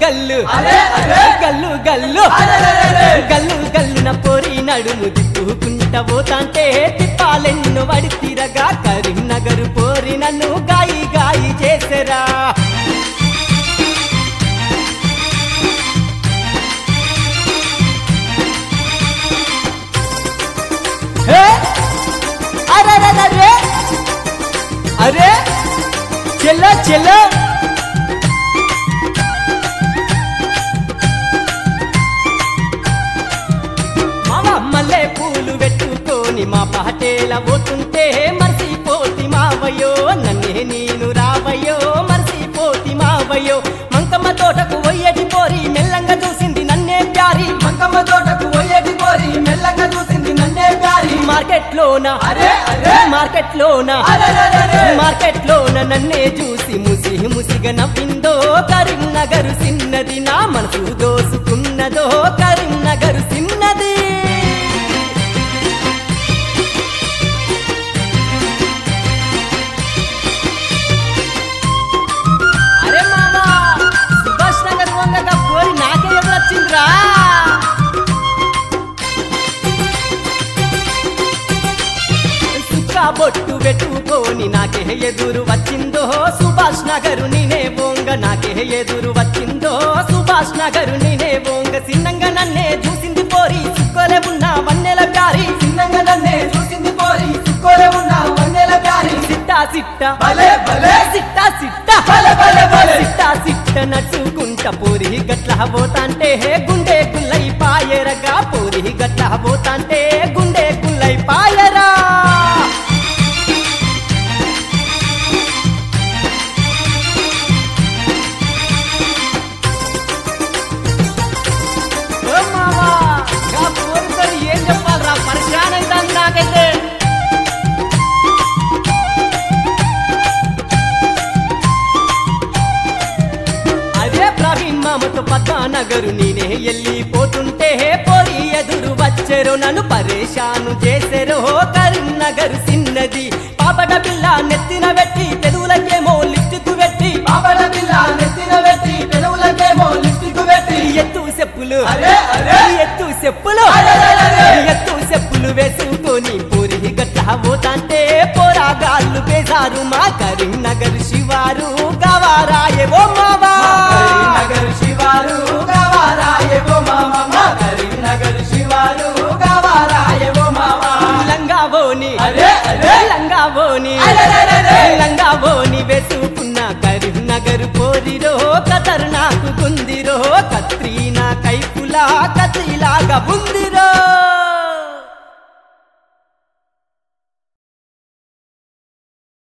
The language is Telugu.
గల్లు అరే, అరే. గల్లు గల్లు అరెరెరెరె. గల్లు గల్లున పొరి నడుము తిప్పుకుంట పోతాంటే తిప్పాలెన్ను వడి తిరగా కరీంనగర్ పోరి నన్ను గాయి గాయి చేసరా హే అరే అరే చెల్ల చెల్ల మామ మల్లె పూలు పెట్టుకొని మా పహటేల పోతుంటే మర్చిపోతి మావయ్యో నన్నే నేను రావయ్యో మర్చిపోతి మావయ్యో మంకమ్మ తోటకు పోయేటి పోరి మెల్లంగా చూసింది నన్నే ప్యారి మంకమ్మ తోటకు పోయేటి పోరి మెల్లగా చూసింది నన్నే ప్యారి మార్కెట్ లోన అరే, అరే. మార్కెట్ లోన అరెరెరెరె. మార్కెట్ లోన నన్నే చూసి ముసి ముసిగా నవ్విందో కరీంనగర్ సిన్నది నా మనసు దోసుకున్నదో కరీంనగర్ సిన్నది అరే మామా సుభాష్ నగర్ వంగగా పోరి నాకే ఎదురు వచ్చిందిరా సుక్క బొట్టు పెట్టుకొని నాకే ఎదురు వచ్చిందో సుభాష్ నగరు నేనే బొంగ నాకే ఎదురు వచ్చిందో సుభాష్ నగరు నేనే బొంగ చిన్నంగా నన్నే చూసింది పోరి సుక్కలే ఉన్న వన్నెల ప్యారి చిన్నంగా నన్నే చూసింది పోరి సుక్కోలే ఉన్న వన్నెల ప్యారి సిట్టా సిట్ట భలే భలే సిట్టా సిట్ట భలే భలే భలే సిట్టా సిట్ట నడుచుకుంట పోరి గట్ల పోతాంటే గుండె గుల్లై పాయరగా పోరి గట్ల పోతాంటే గుండె గుల్లై పాయరా ఓ మావా, గా పోరుతో ఏం చెప్పాలరా పరిశాన్ అవుతాంది నాకైతే అదే ప్రవీణ్ మామతో పద్మానగరు నేనే వెళ్ళిపోతుంటే పోరి ఎదురు వచ్చెరు నన్ను పరేషాను చేసెరు కరీంనగర్ సిన్నది పాపట పిల్ల నెత్తిన పెట్టి తెలుగులకేమో లిప్టిక్ పెట్టి పాపల పిల్ల నెత్తిన పెట్టి పెదవులకేమో లిప్స్టిక్ పెట్టి ఎత్తు చెప్పులు అరే, అరే. ఎత్తు చెప్పులు అరెరెరెరె. ఎత్తు చెప్పులు వేసుకొని పూరి గట్ల పోతాంటే పోరాగాళ్ళు బేజారు మా కరీంనగర్ శివారు గవారాయే ఓ మావా కరీంనగర్ శివారు గవారాయేవో మామ మా కరీంనగర్ శివారు గవారాయేవో మామ లంగావోని అరే, అరే. లంగావోని అరెరెరెరె. లంగావోని వేసుకున్న కరీంనగర్ పోరిరో కతర్ నాకు గుందిరో కత్రీనా కైపులా కత్రిలాగా బుందిరో